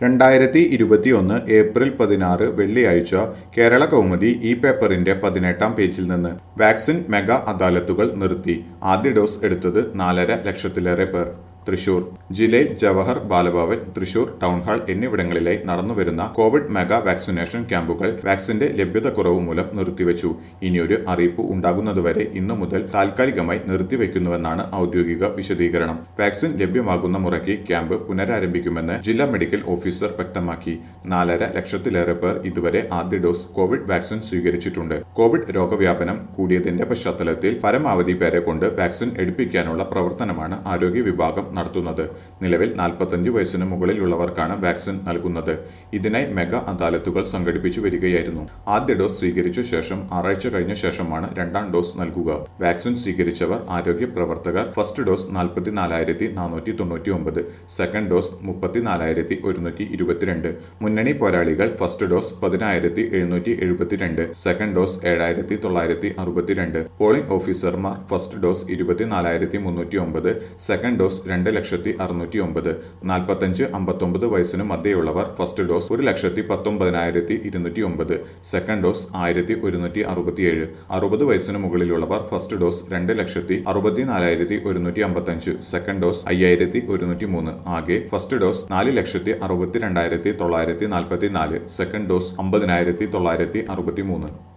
രണ്ടായിരത്തി ഇരുപത്തിയൊന്ന് ഏപ്രിൽ പതിനാറ് വെള്ളിയാഴ്ച കേരള കൗമുദി ഈ പേപ്പറിന്റെ പതിനെട്ടാം പേജിൽ നിന്ന് വാക്സിൻ മെഗാ അദാലത്തുകൾ നിർത്തി ആദ്യ ഡോസ് എടുത്തത് നാലര ലക്ഷത്തിലേറെ പേർ തൃശൂർ ജില്ലയിൽ ജവഹർ ബാലഭവൻ തൃശൂർ ടൗൺ ഹാൾ എന്നിവിടങ്ങളിലായി നടന്നുവരുന്ന കോവിഡ് മെഗാ വാക്സിനേഷൻ ക്യാമ്പുകൾ വാക്സിന്റെ ലഭ്യത കുറവ് മൂലം നിർത്തിവെച്ചു ഇനിയൊരു അറിയിപ്പ് ഉണ്ടാകുന്നതുവരെ ഇന്നു മുതൽ താൽക്കാലികമായി നിർത്തിവെക്കുന്നുവെന്നാണ് ഔദ്യോഗിക വിശദീകരണം വാക്സിൻ ലഭ്യമാകുന്ന മുറയ്ക്ക് ക്യാമ്പ് പുനരാരംഭിക്കുമെന്ന് ജില്ലാ മെഡിക്കൽ ഓഫീസർ വ്യക്തമാക്കി നാലര ലക്ഷത്തിലേറെ പേർ ഇതുവരെ ആദ്യ ഡോസ് കോവിഡ് വാക്സിൻ സ്വീകരിച്ചിട്ടുണ്ട് കോവിഡ് രോഗവ്യാപനം കൂടിയതിന്റെ പശ്ചാത്തലത്തിൽ പരമാവധി പേരെ കൊണ്ട് വാക്സിൻ എടുപ്പിക്കാനുള്ള പ്രവർത്തനമാണ് ആരോഗ്യ വിഭാഗം നടത്തുന്നത് നിലവിൽ നാൽപ്പത്തഞ്ച് വയസ്സിന് മുകളിലുള്ളവർക്കാണ് വാക്സിൻ നൽകുന്നത് ഇതിനായി മെഗാ അദാലത്തുകൾ സംഘടിപ്പിച്ചു വരികയായിരുന്നു ആദ്യ ഡോസ് സ്വീകരിച്ച ശേഷം ആറാഴ്ച കഴിഞ്ഞ ശേഷമാണ് രണ്ടാം ഡോസ് നൽകുക വാക്സിൻ സ്വീകരിച്ചവർ ആരോഗ്യ പ്രവർത്തകർ ഫസ്റ്റ് ഡോസ് നാൽപ്പത്തിനാലായിരത്തി നാനൂറ്റി തൊണ്ണൂറ്റി ഒമ്പത് സെക്കൻഡ് ഡോസ് മുപ്പത്തിനാലായിരത്തി ഒരുന്നൂറ്റി ഇരുപത്തിരണ്ട് മുന്നണി പോരാളികൾ ഫസ്റ്റ് ഡോസ് പതിനായിരത്തി എഴുന്നൂറ്റി എഴുപത്തിരണ്ട് സെക്കൻഡ് ഡോസ് ഏഴായിരത്തി തൊള്ളായിരത്തി അറുപത്തിരണ്ട് പോളിംഗ് ഓഫീസർമാർ ഫസ്റ്റ് ഡോസ് ഇരുപത്തിനാലായിരത്തി മുന്നൂറ്റി ഒമ്പത് സെക്കൻഡ് ഡോസ് രണ്ട് ലക്ഷത്തി അറുന്നൂറ്റി ഒമ്പത് നാൽപ്പത്തഞ്ച് അമ്പത്തൊമ്പത് വയസ്സിന് മധ്യയുള്ളവർ ഫസ്റ്റ് ഡോസ് ഒരു ലക്ഷത്തി പത്തൊമ്പതിനായിരത്തി ഇരുന്നൂറ്റി ഒമ്പത് സെക്കൻഡ് ഡോസ് ആയിരത്തി ഒരുന്നൂറ്റി അറുപത്തിയേഴ് അറുപത് വയസ്സിന് മുകളിലുള്ളവർ ഫസ്റ്റ് ഡോസ് രണ്ട് ലക്ഷത്തി അറുപത്തിനാലായിരത്തി ഒരുന്നൂറ്റി അമ്പത്തഞ്ച് സെക്കൻഡ് ഡോസ് അയ്യായിരത്തി ഒരുന്നൂറ്റി മൂന്ന് ആകെ ഫസ്റ്റ് ഡോസ് നാല് ലക്ഷത്തി അറുപത്തിരണ്ടായിരത്തി തൊള്ളായിരത്തി നാൽപ്പത്തി നാല് സെക്കൻഡ് ഡോസ് അമ്പതിനായിരത്തി തൊള്ളായിരത്തി അറുപത്തി മൂന്ന്